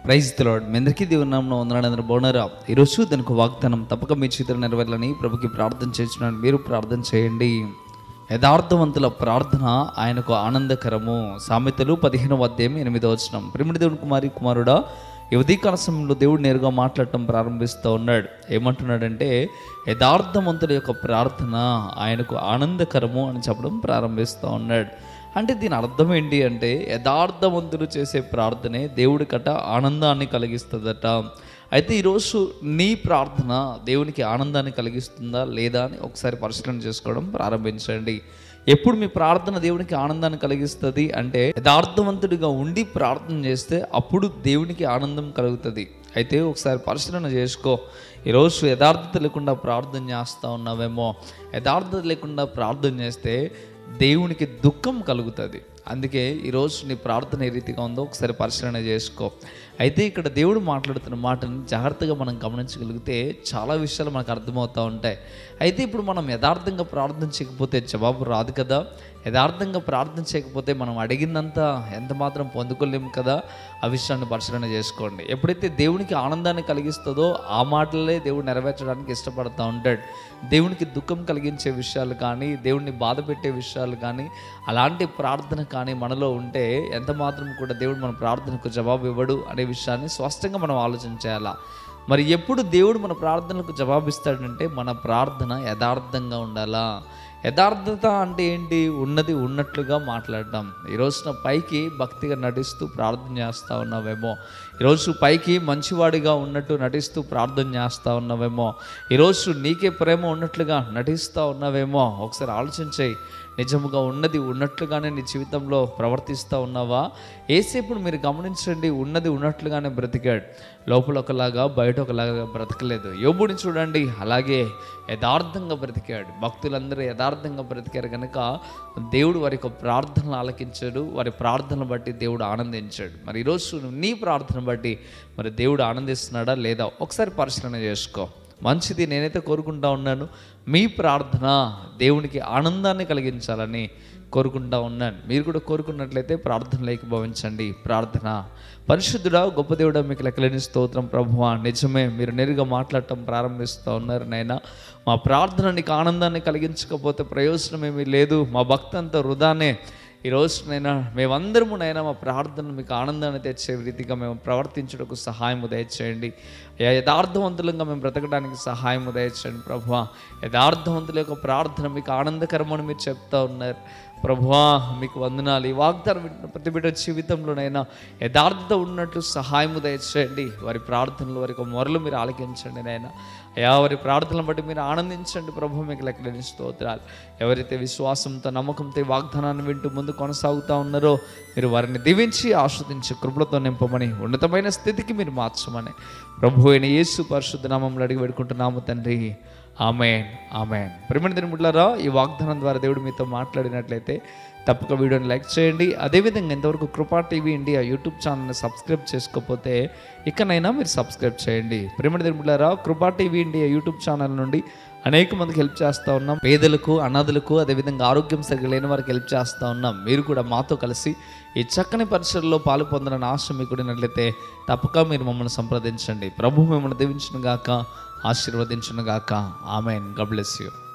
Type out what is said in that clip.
praise తిలోడ్ మీ అందరికీ దేవుని నామమున వందనాలు అందరూ బాగున్నారా ఈరోజు దానికి వాగ్దానం తప్పక మీ చేతులు నెరవేరాలని ప్రభుకి ప్రార్థన చేస్తున్నాను మీరు ప్రార్థన చేయండి యథార్థవంతుల ప్రార్థన ఆయనకు ఆనందకరము సామెతలు పదిహేనవ అధ్యాయం ఎనిమిదో వచనం ప్రిమిడి దేవుని కుమారి కుమారుడా ఈ ఉదయకాల సమయంలో దేవుడు నేరుగా మాట్లాడటం ప్రారంభిస్తూ ఉన్నాడు ఏమంటున్నాడంటే యథార్థవంతుల యొక్క ప్రార్థన ఆయనకు ఆనందకరము అని చెప్పడం ప్రారంభిస్తూ ఉన్నాడు అంటే దీని అర్థం ఏంటి అంటే యథార్థవంతులు చేసే ప్రార్థనే దేవుడి కట ఆనందాన్ని కలిగిస్తుందట అయితే ఈరోజు నీ ప్రార్థన దేవునికి ఆనందాన్ని కలిగిస్తుందా లేదా అని ఒకసారి పరిశీలన చేసుకోవడం ప్రారంభించండి ఎప్పుడు మీ ప్రార్థన దేవునికి ఆనందాన్ని కలిగిస్తుంది అంటే యథార్థవంతుడిగా ఉండి ప్రార్థన చేస్తే అప్పుడు దేవునికి ఆనందం కలుగుతుంది అయితే ఒకసారి పరిశీలన చేసుకో ఈరోజు యథార్థత లేకుండా ప్రార్థన చేస్తూ ఉన్నావేమో యథార్థత లేకుండా ప్రార్థన చేస్తే దేవునికి దుఃఖం కలుగుతుంది అందుకే ఈరోజు నీ ప్రార్థన ఏ రీతిగా ఉందో ఒకసారి పరిశీలన చేసుకో అయితే ఇక్కడ దేవుడు మాట్లాడుతున్న మాటని జాగ్రత్తగా మనం గమనించగలిగితే చాలా విషయాలు మనకు అర్థమవుతూ ఉంటాయి అయితే ఇప్పుడు మనం యథార్థంగా ప్రార్థన చేయకపోతే జవాబు రాదు కదా యథార్థంగా ప్రార్థన చేయకపోతే మనం అడిగిందంతా ఎంత మాత్రం పొందుకోలేము కదా ఆ విషయాన్ని పరిశీలన చేసుకోండి ఎప్పుడైతే దేవునికి ఆనందాన్ని కలిగిస్తుందో ఆ మాటలే దేవుడు నెరవేర్చడానికి ఇష్టపడుతూ ఉంటాడు దేవునికి దుఃఖం కలిగించే విషయాలు కానీ దేవుడిని బాధ పెట్టే విషయాలు కానీ అలాంటి ప్రార్థన కానీ మనలో ఉంటే ఎంత మాత్రం కూడా దేవుడు మన ప్రార్థనకు జవాబు ఇవ్వడు అనే విషయాన్ని స్పష్టంగా మనం ఆలోచించాలా మరి ఎప్పుడు దేవుడు మన ప్రార్థనలకు జవాబిస్తాడంటే మన ప్రార్థన యథార్థంగా ఉండాలా యథార్థత అంటే ఏంటి ఉన్నది ఉన్నట్లుగా మాట్లాడడం ఈరోజున పైకి భక్తిగా నటిస్తూ ప్రార్థన చేస్తూ ఉన్నావేమో ఈరోజు పైకి మంచివాడిగా ఉన్నట్టు నటిస్తూ ప్రార్థన చేస్తూ ఉన్నావేమో ఈరోజు నీకే ప్రేమ ఉన్నట్లుగా నటిస్తూ ఉన్నావేమో ఒకసారి ఆలోచించేయి నిజముగా ఉన్నది ఉన్నట్లుగానే నీ జీవితంలో ప్రవర్తిస్తూ ఉన్నావా ఏసేపుడు మీరు గమనించండి ఉన్నది ఉన్నట్లుగానే బ్రతికాడు లోపల ఒకలాగా బయట ఒకలాగా బ్రతకలేదు యోబుని చూడండి అలాగే యథార్థంగా బ్రతికాడు భక్తులందరూ యథార్థంగా బ్రతికారు కనుక దేవుడు వారి యొక్క ప్రార్థనలు ఆలకించాడు వారి ప్రార్థనలు బట్టి దేవుడు ఆనందించాడు మరి ఈరోజు నీ ప్రార్థన బట్టి మరి దేవుడు ఆనందిస్తున్నాడా లేదా ఒకసారి పరిశీలన చేసుకో మంచిది నేనైతే కోరుకుంటా ఉన్నాను మీ ప్రార్థన దేవునికి ఆనందాన్ని కలిగించాలని కోరుకుంటా ఉన్నాను మీరు కూడా కోరుకున్నట్లయితే ప్రార్థనలోకి భావించండి ప్రార్థన పరిశుద్ధుడా గొప్ప దేవుడా మీకు లెక్కలేని స్తోత్రం ప్రభువా నిజమే మీరు నేరుగా మాట్లాడటం ప్రారంభిస్తూ ఉన్నారు నాయన మా ప్రార్థన నీకు ఆనందాన్ని కలిగించకపోతే ప్రయోజనం ఏమీ లేదు మా భక్తి అంతా వృధానే ఈరోజు నైనా మేమందరము నైనా మా ప్రార్థన మీకు ఆనందాన్ని తెచ్చే రీతిగా మేము ప్రవర్తించడానికి సహాయం దయచేయండి యా- యథార్థవంతులంగా మేము బ్రతకడానికి సహాయం దయచేయండి ప్రభు యథార్థవంతుల యొక్క ప్రార్థన మీకు ఆనందకరమని మీరు చెప్తా ఉన్నారు ప్రభువా మీకు వందనాలు ఈ వాగ్దానం వింటున్న ప్రతి బిడ్డ జీవితంలోనైనా యథార్థత ఉన్నట్లు సహాయము దయచేయండి వారి ప్రార్థనలు వారి యొక్క మొరలు మీరు ఆలకించండి నాయన అయా వారి ప్రార్థనలు బట్టి మీరు ఆనందించండి ప్రభు మీకు లెక్కలేని స్తోత్రాలు ఎవరైతే విశ్వాసంతో నమ్మకంతో ఈ వాగ్దానాన్ని వింటూ ముందు కొనసాగుతూ ఉన్నారో మీరు వారిని దీవించి ఆస్వాదించి కృపలతో నింపమని ఉన్నతమైన స్థితికి మీరు మార్చమని ప్రభు అయిన యేసు పరిశుద్ధ నామంలో అడిగి పెట్టుకుంటున్నాము తండ్రి ఆమెన్ ఆమెన్ ప్రిమిణ దినముట్లారా ఈ వాగ్దానం ద్వారా దేవుడు మీతో మాట్లాడినట్లయితే తప్పక వీడియోని లైక్ చేయండి అదేవిధంగా ఇంతవరకు కృపా టీవీ ఇండియా యూట్యూబ్ ఛానల్ని సబ్స్క్రైబ్ చేసుకోకపోతే ఇకనైనా మీరు సబ్స్క్రైబ్ చేయండి ప్రిమిణ దినముట్లారా కృపా టీవీ ఇండియా యూట్యూబ్ ఛానల్ నుండి అనేక మందికి హెల్ప్ చేస్తూ ఉన్నాం పేదలకు అనాథులకు అదేవిధంగా ఆరోగ్యం సరిగ్గా లేని వారికి హెల్ప్ చేస్తూ ఉన్నాం మీరు కూడా మాతో కలిసి ఈ చక్కని పరిసరలో పాలు పొందాలని ఆశ మీకు ఉన్నట్లయితే తప్పక మీరు మమ్మల్ని సంప్రదించండి ప్రభు మిమ్మల్ని దీవించును గాక ఆశీర్వదించును గాక ఆమెన్ గడ్ బ్లెస్ యూ